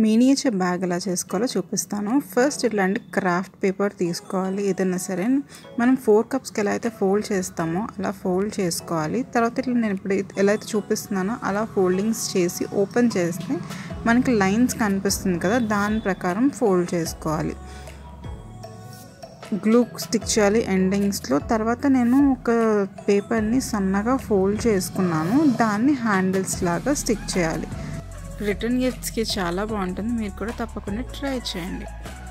miniature bag ఎలా చేసుకోవాలో చూపిస్తాను ఫస్ట్ ఇట్లాంటి క్రాఫ్ట్ పేపర్ తీసుకోవాలి ఏదైనా సరే మనం ఫోర్ కప్స్కి ఎలా అయితే ఫోల్డ్ చేస్తామో అలా ఫోల్డ్ చేసుకోవాలి తర్వాత ఇట్లా నేను ఇప్పుడు ఎలా అయితే చూపిస్తున్నానో అలా ఫోల్డింగ్స్ చేసి ఓపెన్ చేస్తే మనకి లైన్స్ కనిపిస్తుంది కదా దాని ప్రకారం ఫోల్డ్ చేసుకోవాలి గ్లూ స్టిక్ చేయాలి ఎండింగ్స్లో తర్వాత నేను ఒక పేపర్ని సన్నగా ఫోల్డ్ చేసుకున్నాను దాన్ని హ్యాండిల్స్ లాగా స్టిక్ చేయాలి రిటర్న్ గిఫ్ట్స్కి చాలా బాగుంటుంది మీరు కూడా తప్పకుండా ట్రై చేయండి